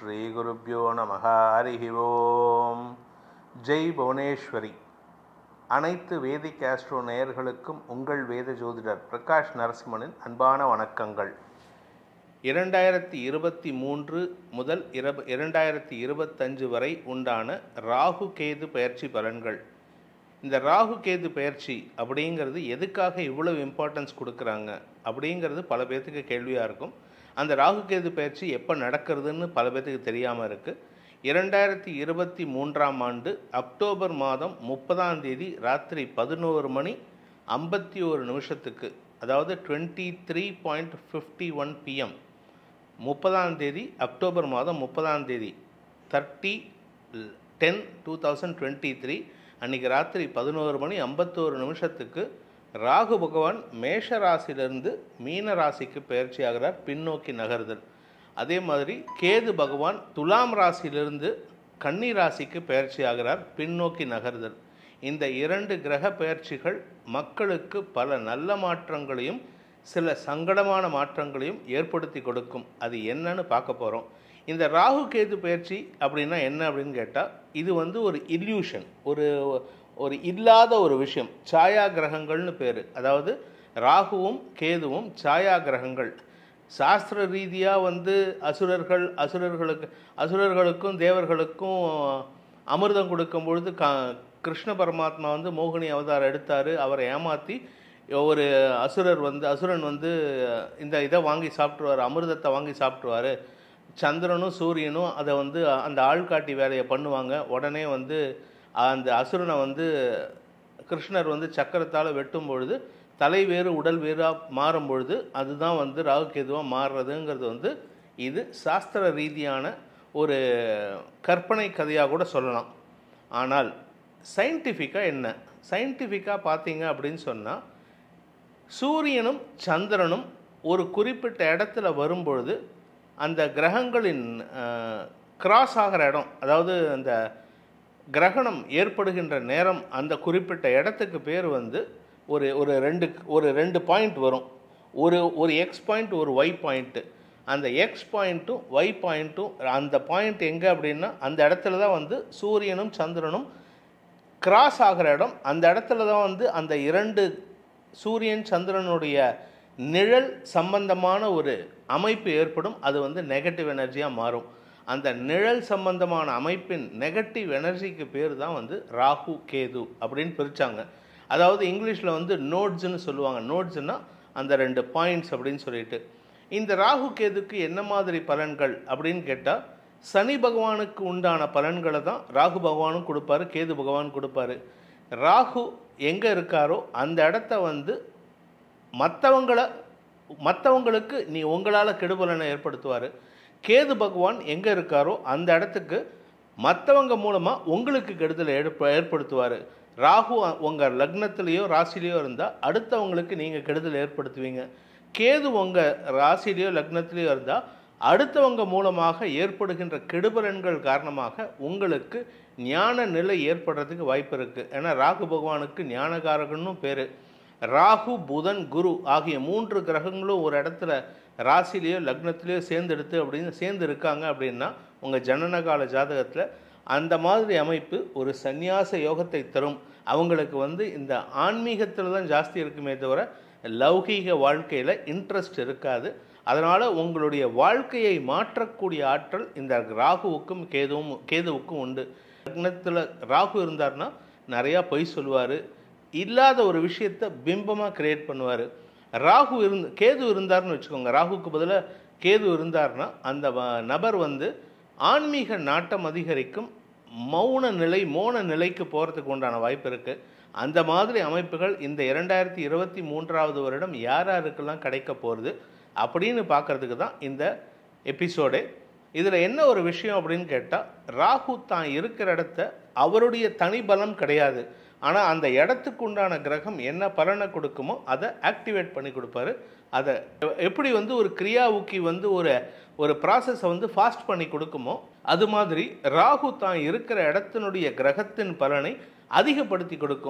ஸ்ரீகுருப்போ நம ஹரிஹி ஓம் ஜெய் புவனேஸ்வரி அனைத்து வேதிக் ஆஸ்ட்ரோ நேயர்களுக்கும் உங்கள் வேத ஜோதிடர் பிரகாஷ் நரசிம்மனின் அன்பான வணக்கங்கள் இரண்டாயிரத்தி இருபத்தி மூன்று முதல் இரப இரண்டாயிரத்தி இருபத்தஞ்சு வரை உண்டான ராகு கேது பயிற்சி பலன்கள் இந்த ராகு கேது பயிற்சி அப்படிங்கிறது எதுக்காக இவ்வளவு இம்பார்ட்டன்ஸ் கொடுக்குறாங்க அப்படிங்கிறது பல பேர்த்துக்கு கேள்வியாக இருக்கும் அந்த ராகு கேது பயிற்சி எப்போ நடக்கிறதுன்னு பல பேர்த்துக்கு தெரியாமல் இருக்குது இரண்டாயிரத்தி இருபத்தி மூன்றாம் ஆண்டு அக்டோபர் மாதம் முப்பதாம் தேதி ராத்திரி பதினோரு மணி ஐம்பத்தி ஒரு நிமிஷத்துக்கு அதாவது twenty three point fifty one PM முப்பதாம் தேதி அக்டோபர் மாதம் முப்பதாம் தேதி thirty ten two thousand twenty three அன்றைக்கி ராத்திரி பதினோரு மணி ஐம்பத்தோரு நிமிஷத்துக்கு ராகு பகவான் மேஷ ராசியிலிருந்து மீன ராசிக்கு பயிற்சி ஆகிறார் பின்னோக்கி நகர்தல் அதே மாதிரி கேது பகவான் துலாம் ராசியிலிருந்து கன்னி ராசிக்கு பயிற்சி ஆகிறார் பின்னோக்கி நகர்தல் இந்த இரண்டு கிரக பயிற்சிகள் மக்களுக்கு பல நல்ல மாற்றங்களையும் சில சங்கடமான மாற்றங்களையும் ஏற்படுத்தி கொடுக்கும் அது என்னன்னு பார்க்க போகிறோம் இந்த ராகு கேது பயிற்சி அப்படின்னா என்ன அப்படின்னு கேட்டால் இது வந்து ஒரு இல்யூஷன் ஒரு ஒரு இல்லாத ஒரு விஷயம் சாயா கிரகங்கள்னு பேர் அதாவது ராகுவும் கேதுவும் சாயா கிரகங்கள் சாஸ்திர ரீதியாக வந்து அசுரர்கள் அசுரர்களுக்கு அசுரர்களுக்கும் தேவர்களுக்கும் அமிர்தம் கொடுக்கும் பொழுது க கிருஷ்ண பரமாத்மா வந்து மோகினி அவதாரம் எடுத்தார் அவரை ஏமாற்றி ஒரு அசுரர் வந்து அசுரன் வந்து இந்த இதை வாங்கி சாப்பிட்ருவார் அமிர்தத்தை வாங்கி சாப்பிட்ருவார் சந்திரனும் சூரியனும் அதை வந்து அந்த ஆள்காட்டி வேலையை பண்ணுவாங்க உடனே வந்து அந்த அசுரனை வந்து கிருஷ்ணர் வந்து சக்கரத்தால் வெட்டும் பொழுது தலை வேறு உடல் வேறாக மாறும் பொழுது அதுதான் வந்து ராகுகேதுவாக மாறுறதுங்கிறது வந்து இது சாஸ்திர ரீதியான ஒரு கற்பனை கதையாக கூட சொல்லலாம் ஆனால் சயின்டிஃபிக்காக என்ன சயின்டிஃபிக்காக பார்த்தீங்க அப்படின்னு சொன்னால் சூரியனும் சந்திரனும் ஒரு குறிப்பிட்ட இடத்துல வரும்பொழுது அந்த கிரகங்களின் கிராஸ் ஆகிற இடம் அதாவது அந்த கிரகணம் ஏற்படுகின்ற நேரம் அந்த குறிப்பிட்ட இடத்துக்கு பேர் வந்து ஒரு ஒரு ரெண்டு ஒரு ரெண்டு பாயிண்ட் வரும் ஒரு ஒரு எக்ஸ் பாயிண்ட் ஒரு ஒய் பாயிண்ட்டு அந்த எக்ஸ் பாயிண்ட்டும் ஒய் பாயிண்ட்டும் அந்த பாயிண்ட் எங்கே அப்படின்னா அந்த இடத்துல தான் வந்து சூரியனும் சந்திரனும் கிராஸ் ஆகிற இடம் அந்த இடத்துல தான் வந்து அந்த இரண்டு சூரியன் சந்திரனுடைய நிழல் சம்பந்தமான ஒரு அமைப்பு ஏற்படும் அது வந்து நெகட்டிவ் எனர்ஜியாக மாறும் அந்த நிழல் சம்பந்தமான அமைப்பின் நெகட்டிவ் எனர்ஜிக்கு பேர் தான் வந்து ராகு கேது அப்படின்னு பிரித்தாங்க அதாவது இங்கிலீஷில் வந்து நோட்ஸ்ன்னு சொல்லுவாங்க நோட்ஸ்னால் அந்த ரெண்டு பாயிண்ட்ஸ் அப்படின்னு சொல்லிட்டு இந்த ராகு கேதுக்கு என்ன மாதிரி பலன்கள் அப்படின்னு கேட்டால் சனி பகவானுக்கு உண்டான பலன்களை தான் ராகு பகவானும் கொடுப்பாரு கேது பகவான் கொடுப்பாரு ராகு எங்கே இருக்காரோ அந்த இடத்த வந்து மற்றவங்களை மற்றவங்களுக்கு நீ உங்களால் கெடுபலனை ஏற்படுத்துவார் கேது பகவான் எங்கே இருக்காரோ அந்த இடத்துக்கு மற்றவங்க மூலமாக உங்களுக்கு கெடுதலை ஏற்ப ஏற்படுத்துவார் ராகு உங்கள் லக்னத்திலேயோ ராசிலேயோ இருந்தால் அடுத்தவங்களுக்கு நீங்கள் கெடுதல் ஏற்படுத்துவீங்க கேது உங்கள் ராசிலேயோ லக்னத்திலேயோ இருந்தால் அடுத்தவங்க மூலமாக ஏற்படுகின்ற கெடுபலன்கள் காரணமாக உங்களுக்கு ஞான நிலை ஏற்படுறதுக்கு வாய்ப்பு இருக்குது ஏன்னா ராகு பகவானுக்கு ஞானகாரகன்னு பேர் ராகு புதன் குரு ஆகிய மூன்று கிரகங்களும் ஒரு இடத்துல ராசிலேயோ லக்னத்திலேயோ சேர்ந்தெடுத்து அப்படின்னு சேர்ந்து இருக்காங்க அப்படின்னா உங்கள் ஜனனகால ஜாதகத்தில் அந்த மாதிரி அமைப்பு ஒரு சந்நியாச யோகத்தை தரும் அவங்களுக்கு வந்து இந்த ஆன்மீகத்தில் தான் ஜாஸ்தி இருக்குமே தவிர லௌகீக வாழ்க்கையில் இன்ட்ரெஸ்ட் இருக்காது அதனால் உங்களுடைய வாழ்க்கையை மாற்றக்கூடிய ஆற்றல் இந்த ராகுவுக்கும் கேதுவும் கேதுவுக்கும் உண்டு லக்னத்தில் ராகு இருந்தார்னா நிறையா பொய் சொல்லுவார் இல்லாத ஒரு விஷயத்தை பிம்பமாக கிரியேட் பண்ணுவார் ராகு இருந்து கேது இருந்தார்னு வச்சுக்கோங்க ராகுக்கு பதிலாக கேது இருந்தார்னா அந்த நபர் வந்து ஆன்மீக நாட்டம் அதிகரிக்கும் மௌன நிலை மோன நிலைக்கு போகிறதுக்கு உண்டான வாய்ப்பு இருக்குது அந்த மாதிரி அமைப்புகள் இந்த இரண்டாயிரத்தி இருபத்தி மூன்றாவது வருடம் யார் யாருக்கெல்லாம் கிடைக்க போகிறது அப்படின்னு பார்க்குறதுக்கு தான் இந்த எபிசோடே இதில் என்ன ஒரு விஷயம் அப்படின்னு கேட்டால் ராகு தான் இருக்கிற இடத்த அவருடைய தனி பலம் கிடையாது ஆனால் அந்த இடத்துக்கு உண்டான கிரகம் என்ன பலனை கொடுக்குமோ அதை ஆக்டிவேட் பண்ணி கொடுப்பாரு அதை எப்படி வந்து ஒரு கிரியாவுக்கி வந்து ஒரு ஒரு ப்ராசஸை வந்து ஃபாஸ்ட் பண்ணி கொடுக்குமோ அது மாதிரி ராகு தான் இருக்கிற இடத்தினுடைய கிரகத்தின் பலனை அதிகப்படுத்தி கொடுக்கும்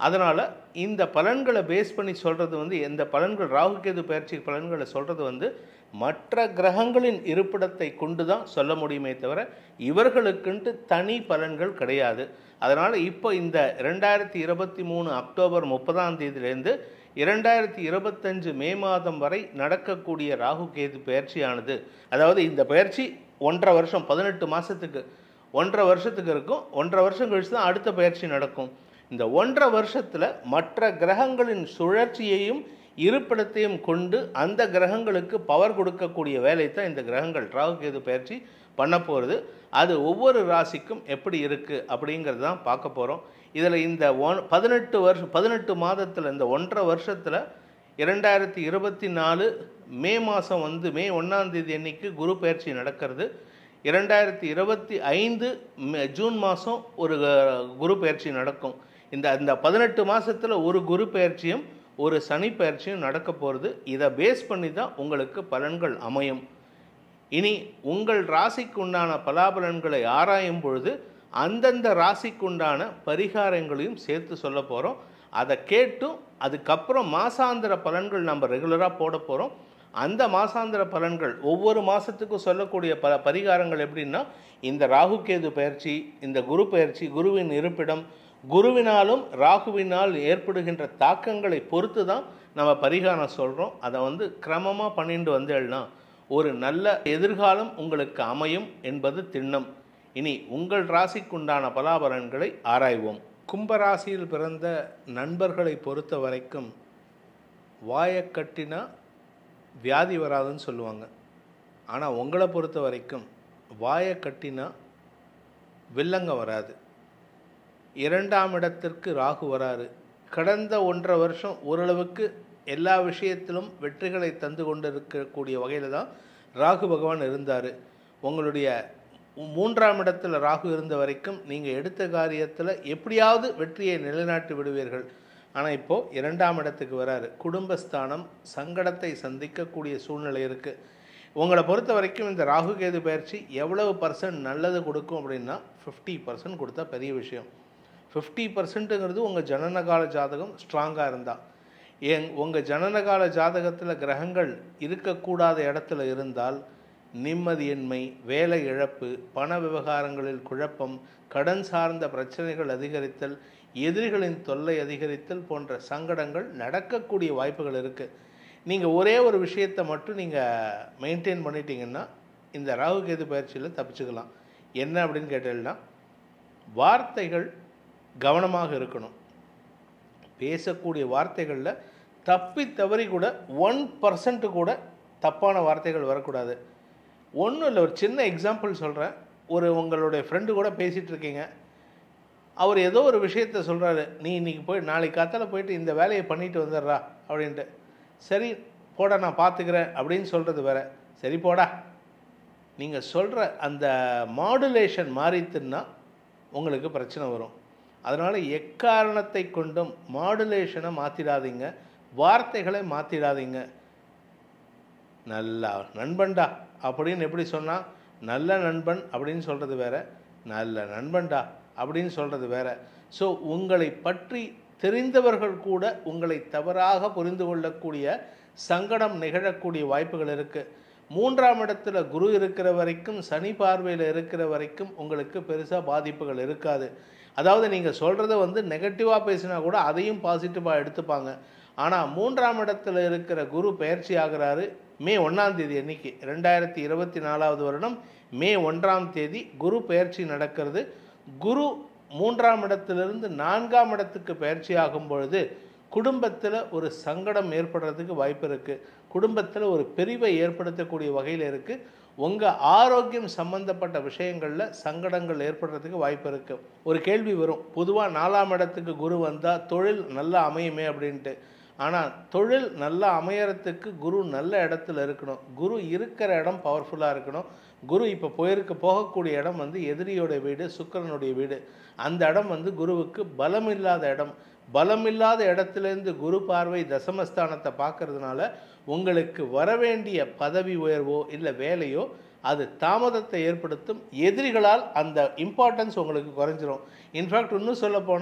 அதனால் இந்த பலன்களை பேஸ் பண்ணி சொல்கிறது வந்து எந்த பலன்கள் ராகு கேது பயிற்சி பலன்களை சொல்கிறது வந்து மற்ற கிரகங்களின் இருப்பிடத்தை கொண்டு தான் சொல்ல முடியுமே தவிர இவர்களுக்குன்ட்டு தனி பலன்கள் கிடையாது அதனால் இப்போ இந்த ரெண்டாயிரத்தி இருபத்தி மூணு அக்டோபர் முப்பதாம் தேதியிலேருந்து இரண்டாயிரத்தி இருபத்தஞ்சு மே மாதம் வரை நடக்கக்கூடிய ராகு கேது பயிற்சியானது அதாவது இந்த பயிற்சி ஒன்றரை வருஷம் பதினெட்டு மாதத்துக்கு ஒன்றரை வருஷத்துக்கு இருக்கும் ஒன்றரை வருஷம் கழிச்சு தான் அடுத்த பயிற்சி நடக்கும் இந்த ஒன்றரை வருஷத்தில் மற்ற கிரகங்களின் சுழற்சியையும் இருப்பிடத்தையும் கொண்டு அந்த கிரகங்களுக்கு பவர் கொடுக்கக்கூடிய வேலை தான் இந்த கிரகங்கள் ராகு கேது பயிற்சி பண்ண போகிறது அது ஒவ்வொரு ராசிக்கும் எப்படி இருக்குது அப்படிங்கிறது தான் பார்க்க போகிறோம் இதில் இந்த ஒன் பதினெட்டு வருஷம் பதினெட்டு மாதத்தில் இந்த ஒன்றரை வருஷத்தில் இரண்டாயிரத்தி இருபத்தி நாலு மே மாதம் வந்து மே ஒன்றாம் தேதி அன்னைக்கு குரு பயிற்சி நடக்கிறது இரண்டாயிரத்தி இருபத்தி ஐந்து மே- ஜூன் மாதம் ஒரு அஹ், குரு பயிற்சி நடக்கும் இந்த இந்த பதினெட்டு மாதத்தில் ஒரு குரு பயிற்சியும் ஒரு சனி பயிற்சியும் நடக்க போகிறது இதை பேஸ் பண்ணி தான் உங்களுக்கு பலன்கள் அமையும் இனி உங்கள் ராசிக்கு உண்டான பலாபலன்களை ஆராயும் பொழுது அந்தந்த ராசிக்கு உண்டான பரிகாரங்களையும் சேர்த்து சொல்ல போகிறோம் அதை கேட்டும் அதுக்கப்புறம் மாசாந்திர பலன்கள் நம்ம ரெகுலராக போட போகிறோம் அந்த மாசாந்திர பலன்கள் ஒவ்வொரு மாதத்துக்கும் சொல்லக்கூடிய பல பரிகாரங்கள் எப்படின்னா இந்த ராகு கேது பயிற்சி இந்த குரு பயிற்சி குருவின் இருப்பிடம் குருவினாலும் ராகுவினால் ஏற்படுகின்ற தாக்கங்களை பொறுத்து தான் நம்ம பரிகாரம் சொல்கிறோம் அதை வந்து கிரமமாக பண்ணிட்டு வந்தேன்னா ஒரு நல்ல எதிர்காலம் உங்களுக்கு அமையும் என்பது திண்ணம் இனி உங்கள் ராசிக்குண்டான பலாபலன்களை ஆராய்வோம் கும்பராசியில் பிறந்த நண்பர்களை பொறுத்த வரைக்கும் வாயைக் கட்டினா வியாதி வராதுன்னு சொல்லுவாங்க ஆனால் உங்களை பொறுத்த வரைக்கும் வாயை கட்டினா வில்லங்க வராது இரண்டாம் இடத்திற்கு ராகு வராரு கடந்த ஒன்றரை வருஷம் ஓரளவுக்கு எல்லா விஷயத்திலும் வெற்றிகளை தந்து கொண்டு இருக்கக்கூடிய வகையில் தான் ராகு பகவான் இருந்தார் உங்களுடைய மூன்றாம் இடத்துல ராகு இருந்த வரைக்கும் நீங்கள் எடுத்த காரியத்தில் எப்படியாவது வெற்றியை நிலைநாட்டி விடுவீர்கள் ஆனால் இப்போது இரண்டாம் இடத்துக்கு வராரு குடும்பஸ்தானம் சங்கடத்தை சந்திக்கக்கூடிய சூழ்நிலை இருக்குது உங்களை பொறுத்த வரைக்கும் இந்த ராகு கேது பயிற்சி எவ்வளவு பர்சன்ட் நல்லது கொடுக்கும் அப்படின்னா ஃபிஃப்டி பர்சன்ட் கொடுத்தா பெரிய விஷயம் ஃபிஃப்டி பர்சன்ட்டுங்கிறது உங்கள் ஜனனகால ஜாதகம் ஸ்ட்ராங்காக இருந்தால் எங் உங்கள் ஜனனகால ஜாதகத்தில் கிரகங்கள் இருக்கக்கூடாத இடத்துல இருந்தால் நிம்மதியின்மை வேலை இழப்பு பண விவகாரங்களில் குழப்பம் கடன் சார்ந்த பிரச்சனைகள் அதிகரித்தல் எதிரிகளின் தொல்லை அதிகரித்தல் போன்ற சங்கடங்கள் நடக்கக்கூடிய வாய்ப்புகள் இருக்குது நீங்கள் ஒரே ஒரு விஷயத்தை மட்டும் நீங்கள் மெயின்டைன் பண்ணிட்டீங்கன்னா இந்த ராகு கேது பயிற்சியில் தப்பிச்சுக்கலாம் என்ன அப்படின்னு கேட்டீங்கன்னா வார்த்தைகள் கவனமாக இருக்கணும் பேசக்கூடிய வார்த்தைகளில் தப்பி தவறி கூட ஒன் பர்சன்ட் கூட தப்பான வார்த்தைகள் வரக்கூடாது ஒன்றும் இல்லை ஒரு சின்ன எக்ஸாம்பிள் சொல்கிறேன் ஒரு உங்களுடைய ஃப்ரெண்டு கூட பேசிகிட்டு இருக்கீங்க அவர் ஏதோ ஒரு விஷயத்த சொல்கிறாரு நீ இன்னைக்கு போய் நாளைக்கு காத்தால போயிட்டு இந்த வேலையை பண்ணிட்டு வந்துடுறா அப்படின்ட்டு சரி போடா நான் பார்த்துக்கிறேன் அப்படின்னு சொல்கிறது வேற சரி போடா நீங்கள் சொல்கிற அந்த மாடுலேஷன் மாறித்துன்னா உங்களுக்கு பிரச்சனை வரும் அதனால் எக்காரணத்தை கொண்டும் மாடுலேஷனை மாற்றிடாதீங்க வார்த்தைகளை மாற்றிடாதீங்க நல்லா நண்பன்டா அப்படின்னு எப்படி சொன்னால் நல்ல நண்பன் அப்படின்னு சொல்கிறது வேற நல்ல நண்பன்டா அப்படின்னு சொல்கிறது வேற ஸோ உங்களை பற்றி தெரிந்தவர்கள் கூட உங்களை தவறாக புரிந்து கொள்ளக்கூடிய சங்கடம் நிகழக்கூடிய வாய்ப்புகள் இருக்குது மூன்றாம் இடத்துல குரு இருக்கிற வரைக்கும் சனி பார்வையில் இருக்கிற வரைக்கும் உங்களுக்கு பெருசாக பாதிப்புகள் இருக்காது அதாவது நீங்கள் சொல்கிறத வந்து நெகட்டிவாக பேசினா கூட அதையும் பாசிட்டிவாக எடுத்துப்பாங்க ஆனால் மூன்றாம் இடத்துல இருக்கிற குரு பயிற்சி ஆகிறாரு மே ஒன்றாம் தேதி அன்னைக்கு ரெண்டாயிரத்தி இருபத்தி நாலாவது வருடம் மே ஒன்றாம் தேதி குரு பயிற்சி நடக்கிறது குரு மூன்றாம் இடத்திலிருந்து நான்காம் இடத்துக்கு பயிற்சி ஆகும் பொழுது குடும்பத்தில் ஒரு சங்கடம் ஏற்படுறதுக்கு வாய்ப்பு இருக்குது குடும்பத்தில் ஒரு பிரிவை ஏற்படுத்தக்கூடிய வகையில் இருக்குது உங்கள் ஆரோக்கியம் சம்பந்தப்பட்ட விஷயங்களில் சங்கடங்கள் ஏற்படுறதுக்கு வாய்ப்பு இருக்குது ஒரு கேள்வி வரும் பொதுவாக நாலாம் இடத்துக்கு குரு வந்தால் தொழில் நல்லா அமையுமே அப்படின்ட்டு ஆனால் தொழில் நல்லா அமையறதுக்கு குரு நல்ல இடத்துல இருக்கணும் குரு இருக்கிற இடம் பவர்ஃபுல்லாக இருக்கணும் குரு இப்போ போயிருக்க போகக்கூடிய இடம் வந்து எதிரியோட வீடு சுக்கிரனுடைய வீடு அந்த இடம் வந்து குருவுக்கு பலம் இல்லாத இடம் பலம் இல்லாத இடத்துலேருந்து குரு பார்வை தசமஸ்தானத்தை பார்க்கறதுனால உங்களுக்கு வரவேண்டிய பதவி உயர்வோ இல்லை வேலையோ அது தாமதத்தை ஏற்படுத்தும் எதிரிகளால் அந்த இம்பார்ட்டன்ஸ் உங்களுக்கு குறைஞ்சிரும் இன்ஃபேக்ட் இன்னும் சொல்ல போனால்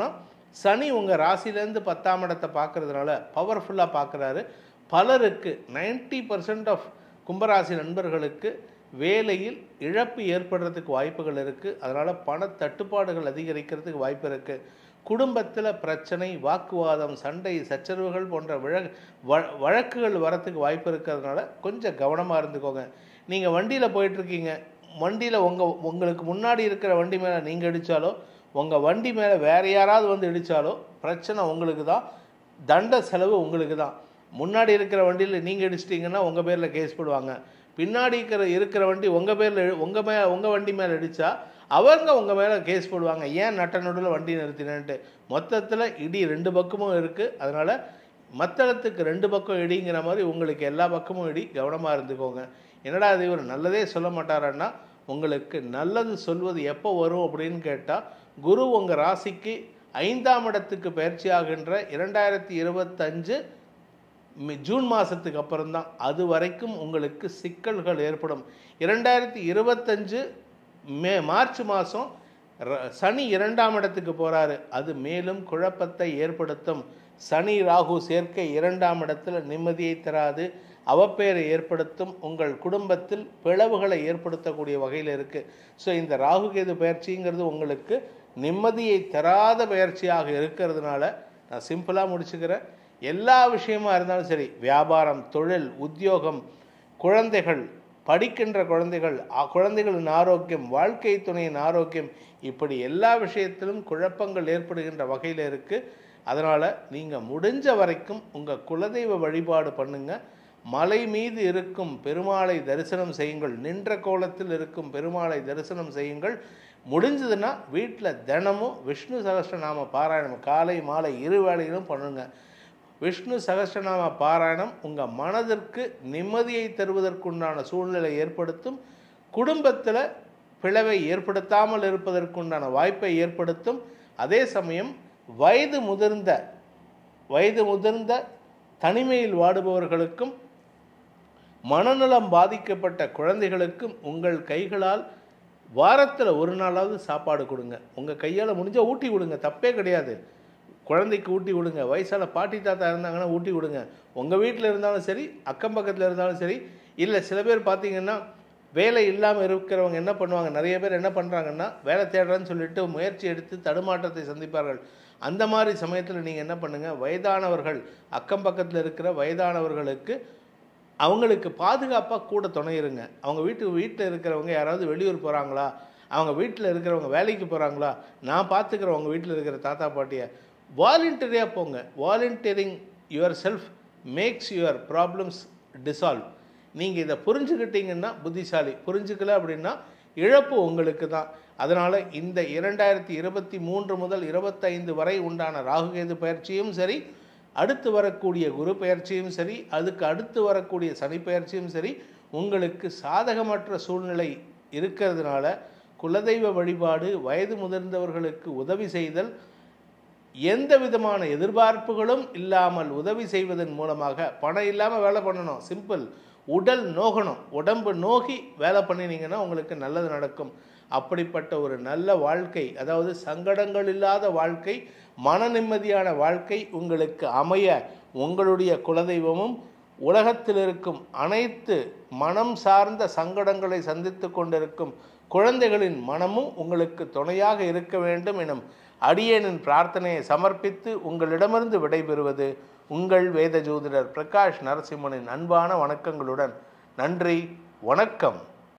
சனி உங்கள் ராசியிலேருந்து பத்தாம் இடத்தை பார்க்கறதுனால பவர்ஃபுல்லாக பார்க்குறாரு பலருக்கு 90% பர்சன்ட் ஆஃப் கும்பராசி நண்பர்களுக்கு வேலையில் இழப்பு ஏற்படுறதுக்கு வாய்ப்புகள் இருக்குது அதனால் பண தட்டுப்பாடுகள் அதிகரிக்கிறதுக்கு வாய்ப்பு இருக்குது குடும்பத்தில் பிரச்சனை வாக்குவாதம் சண்டை சச்சரவுகள் போன்ற விழ வ- வழக்குகள் வரத்துக்கு வாய்ப்பு இருக்கிறதுனால கொஞ்சம் கவனமாக இருந்துக்கோங்க நீங்கள் வண்டியில் போயிட்டுருக்கீங்க வண்டியில் உங்கள் உங்களுக்கு முன்னாடி இருக்கிற வண்டி மேலே நீங்கள் இடித்தாலோ உங்கள் வண்டி மேலே வேறு யாராவது வந்து இடித்தாலோ பிரச்சனை உங்களுக்கு தான் தண்ட செலவு உங்களுக்கு தான் முன்னாடி இருக்கிற வண்டியில் நீங்கள் இடிச்சிட்டிங்கன்னா உங்கள் பேரில் கேஸ் போடுவாங்க பின்னாடி இருக்கிற இருக்கிற வண்டி உங்கள் பேரில் உங்கள் மே உங்கள் வண்டி மேலே இடித்தா அவங்க உங்கள் மேலே கேஸ் போடுவாங்க ஏன் நட்ட நடுவில் வண்டி நிறுத்தினேன்ட்டு மொத்தத்தில் இடி ரெண்டு பக்கமும் இருக்குது அதனால் மத்தளத்துக்கு ரெண்டு பக்கம் இடிங்கிற மாதிரி உங்களுக்கு எல்லா பக்கமும் இடி கவனமாக இருந்துக்கோங்க என்னடா இது இவர் நல்லதே சொல்ல மாட்டாரன்னா உங்களுக்கு நல்லது சொல்வது எப்போ வரும் அப்படின்னு கேட்டால் குரு உங்கள் ராசிக்கு ஐந்தாம் இடத்துக்கு பயிற்சி ஆகின்ற இரண்டாயிரத்தி இருபத்தஞ்சு மி- ஜூன் மாதத்துக்கு அப்புறம் தான் அது வரைக்கும் உங்களுக்கு சிக்கல்கள் ஏற்படும் இரண்டாயிரத்தி இருபத்தஞ்சு மே மார்ச் மாதம் சனி இரண்டாம் இடத்துக்கு போகிறாரு அது மேலும் குழப்பத்தை ஏற்படுத்தும் சனி ராகு சேர்க்கை இரண்டாம் இடத்துல நிம்மதியை தராது அவப்பெயரை ஏற்படுத்தும் உங்கள் குடும்பத்தில் பிளவுகளை ஏற்படுத்தக்கூடிய வகையில் இருக்குது ஸோ இந்த ராகு கேது பயிற்சிங்கிறது உங்களுக்கு நிம்மதியை தராத பயிற்சியாக இருக்கிறதுனால நான் சிம்பிளாக முடிச்சுக்கிறேன் எல்லா விஷயமா இருந்தாலும் சரி வியாபாரம் தொழில் உத்தியோகம் குழந்தைகள் படிக்கின்ற குழந்தைகள் அ- குழந்தைகளின் ஆரோக்கியம் வாழ்க்கை துணையின் ஆரோக்கியம் இப்படி எல்லா விஷயத்திலும் குழப்பங்கள் ஏற்படுகின்ற வகையில் இருக்குது அதனால் நீங்கள் முடிஞ்ச வரைக்கும் உங்கள் குலதெய்வ வழிபாடு பண்ணுங்க மலை மீது இருக்கும் பெருமாளை தரிசனம் செய்யுங்கள் நின்ற கோலத்தில் இருக்கும் பெருமாளை தரிசனம் செய்யுங்கள் முடிஞ்சதுன்னா வீட்டில் தினமும் விஷ்ணு சகஸ்ரநாம பாராயணம் காலை மாலை இரு வேளையிலும் பண்ணுங்க விஷ்ணு சகஸ்ரநாம பாராயணம் உங்கள் மனதிற்கு நிம்மதியை தருவதற்குண்டான சூழ்நிலை ஏற்படுத்தும் குடும்பத்தில் பிளவை ஏற்படுத்தாமல் இருப்பதற்குண்டான வாய்ப்பை ஏற்படுத்தும் அதே சமயம் வயது முதிர்ந்த வயது முதிர்ந்த தனிமையில் வாடுபவர்களுக்கும் மனநலம் பாதிக்கப்பட்ட குழந்தைகளுக்கும் உங்கள் கைகளால் வாரத்தில் ஒரு நாளாவது சாப்பாடு கொடுங்க உங்கள் கையால் முடிஞ்சால் ஊட்டி கொடுங்க தப்பே கிடையாது குழந்தைக்கு ஊட்டி விடுங்க வயசான பாட்டி தாத்தா இருந்தாங்கன்னா ஊட்டி விடுங்க உங்கள் வீட்டில் இருந்தாலும் சரி அக்கம் பக்கத்தில் இருந்தாலும் சரி இல்லை சில பேர் பார்த்தீங்கன்னா வேலை இல்லாமல் இருக்கிறவங்க என்ன பண்ணுவாங்க நிறைய பேர் என்ன பண்ணுறாங்கன்னா வேலை தேடுறேன்னு சொல்லிட்டு முயற்சி எடுத்து தடுமாற்றத்தை சந்திப்பார்கள் அந்த மாதிரி சமயத்தில் நீங்கள் என்ன பண்ணுங்கள் வயதானவர்கள் அக்கம் பக்கத்தில் இருக்கிற வயதானவர்களுக்கு அவங்களுக்கு பாதுகாப்பாக கூட துணை இருங்க அவங்க வீட்டு வீட்டில் இருக்கிறவங்க யாராவது வெளியூர் போகிறாங்களா அவங்க வீட்டில் இருக்கிறவங்க வேலைக்கு போகிறாங்களா நான் பார்த்துக்கிறேன் உங்கள் வீட்டில் இருக்கிற தாத்தா பாட்டியை வாலண்டியரியாக போங்க volunteering yourself makes your problems dissolve நீங்கள் இதை புரிஞ்சுக்கிட்டீங்கன்னா புத்திசாலி புரிஞ்சுக்கல அப்படின்னா இழப்பு உங்களுக்கு தான் அதனால் இந்த இரண்டாயிரத்தி இருபத்தி மூன்று முதல் இருபத்தைந்து வரை உண்டான ராகுகேது பயிற்சியும் சரி அடுத்து வரக்கூடிய குரு பயிற்சியும் சரி அதுக்கு அடுத்து வரக்கூடிய சனி பயிற்சியும் சரி உங்களுக்கு சாதகமற்ற சூழ்நிலை இருக்கிறதுனால குலதெய்வ வழிபாடு வயது முதிர்ந்தவர்களுக்கு உதவி செய்தல் எந்த விதமான எதிர்பார்ப்புகளும் இல்லாமல் உதவி செய்வதன் மூலமாக பணம் இல்லாமல் வேலை பண்ணணும் சிம்பிள் உடல் நோகணும் உடம்பு நோகி வேலை பண்ணினீங்கன்னா உங்களுக்கு நல்லது நடக்கும் அப்படிப்பட்ட ஒரு நல்ல வாழ்க்கை அதாவது சங்கடங்கள் இல்லாத வாழ்க்கை மன நிம்மதியான வாழ்க்கை உங்களுக்கு அமைய உங்களுடைய குலதெய்வமும் உலகத்தில் இருக்கும் அனைத்து மனம் சார்ந்த சங்கடங்களை சந்தித்து கொண்டிருக்கும் குழந்தைகளின் மனமும் உங்களுக்கு துணையாக இருக்க வேண்டும் எனும் அடியேனின் பிரார்த்தனையை சமர்ப்பித்து உங்களிடமிருந்து விடைபெறுவது உங்கள் வேத ஜோதிடர் பிரகாஷ் நரசிம்மனின் அன்பான வணக்கங்களுடன் நன்றி வணக்கம்